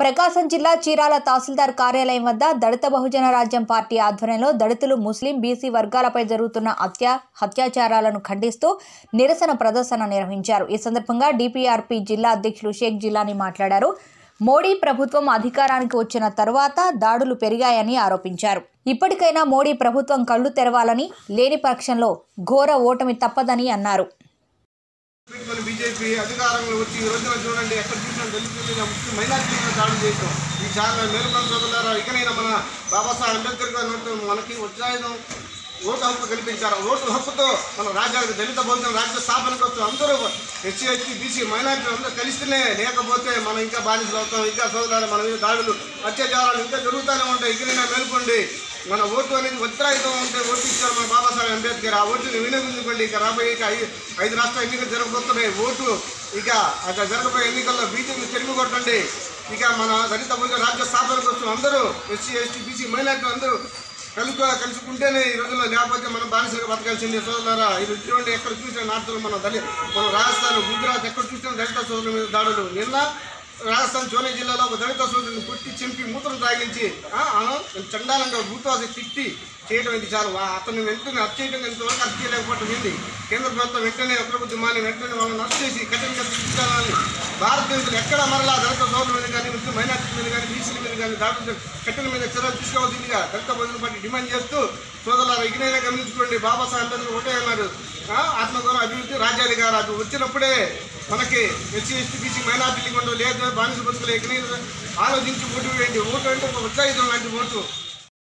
ప్రకాశం జిల్లా చీరాల తహసీల్దార్ కార్యాలయం వద్ద దళిత బహుజన రాజ్యం పార్టీ ఆధ్వర్యంలో దళితులు ముస్లిం బీసీ వర్గాలపై జరుగుతున్న హత్య హత్యాచారాలను ఖండిస్తూ నిరసన ప్రదర్శన నిర్వహించారు ఈ సందర్భంగా డిపిఆర్పి జిల్లా అధ్యక్షులు షేక్ జిల్లాని మాట్లాడారు మోడీ ప్రభుత్వం అధికారానికి వచ్చిన తర్వాత దాడులు పెరిగాయని ఆరోపించారు ఇప్పటికైనా మోడీ ప్రభుత్వం కళ్ళు తెరవాలని లేని పక్షంలో ఘోర ఓటమి తప్పదని అన్నారు మన బీజేపీ అధికారంలో వచ్చి ఈ రోజున చూడండి ఎక్కడ చూసినా దళితుల మీద ముఖ్య మైనార్టీల మీద దాడులు చేయటం ఈ చాలా మేలుకొని చదువులారా ఇకనైనా మన బాబాసాహెబ్ అంబేద్కర్ గారు ఉన్నట్టు మనకి ఉత్సాహం ఓటు హక్కు కల్పించారు ఓటు హక్కుతో మన రాజ్యానికి దళిత బహుజన రాజ్య స్థాపన కోసం అందరూ ఎస్సీ ఎస్టీ బీసీ మైనార్టీలు అందరూ కలిస్తేనే లేకపోతే మనం ఇంకా బాధితులు అవుతాం ఇంకా చదువుతారు మన మీద దాడులు అత్యాచారాలు ఇంకా జరుగుతూనే ఉంటాయి ఇకనైనా మేల్కొండి మన ఓటు అనేది ఉత్తరాయుధం ఉంటే ఓటు ఇచ్చారు మన బాబాసాహెబ్ అంబేద్కర్ ఆ ఓటుని వినియోగించుకోండి ఇక రాబోయే ఇక ఐ- ఐదు రాష్ట్ర ఎన్నికలు జరగబోతున్నాయి ఓటు ఇక అక్కడ జరగబోయే ఎన్నికల్లో బీజేపీ తెలుగు కొట్టండి ఇక మన దళిత బహుజన రాజ్య స్థాపన కోసం అందరూ ఎస్సీ ఎస్టీ బీసీ మైనార్టీ అందరూ కలుపు కలుసుకుంటేనే ఈ రోజుల్లో లేకపోతే మనం బానిసలుగా బతకాల్సిందే సోదరులారా ఇది చూడండి ఎక్కడ చూసినా నార్తలు మన దళి మన రాజస్థాన్ గుజరాత్ ఎక్కడ చూసినా దళిత సోదరుల మీద దాడులు నిన్న రాజస్థాన్ చోనే జిల్లాలో ఒక దళిత సోదరుని పుట్టి చింపి మూత్రం తాగించి ఆ, ఆ, చండాలంగా భూతవాసి తిట్టి చేయడం ఇది చాలు వా- అతను వెంటనే అరెస్ట్ చేయడం ఇంతవరకు అరెస్ట్ చేయలేకపోవడం ఏంది కేంద్ర ప్రభుత్వం వెంటనే ప్రభుత్వం మాని వెంటనే వాళ్ళని అరెస్ట్ చేసి కఠినంగా శిక్షించాలని భారతదేశంలో ఎక్కడ మరలా దళిత సోదరుల మీద కానీ ముస్లిం మైనార్టీ మీద కానీ బీసీల మీద కానీ దాడులు కఠిన మీద చర్యలు తీసుకోవాల్సిందిగా దళిత భోజన పార్టీ డిమాండ్ చేస్తూ సోదరుల ఇకనైనా గమనించుకోండి బాబాసాహెబ్ అంబేద్కర్ ఒకటే అన్నారు ఆ, ఆత్మగౌరవ అభివృద్ధి రాజ్యాధికారం అది వచ్చినప్పుడే మనకి ఎస్సీ ఎస్టీ బీసీ మైనార్టీలు ఉండవు లేదు బానిస బతుకులు ఎకనైనా ఆలోచించి ఓటు వేయండి ఓటు అంటే ఒక ఉత్సాహితం లాంటి ఓటు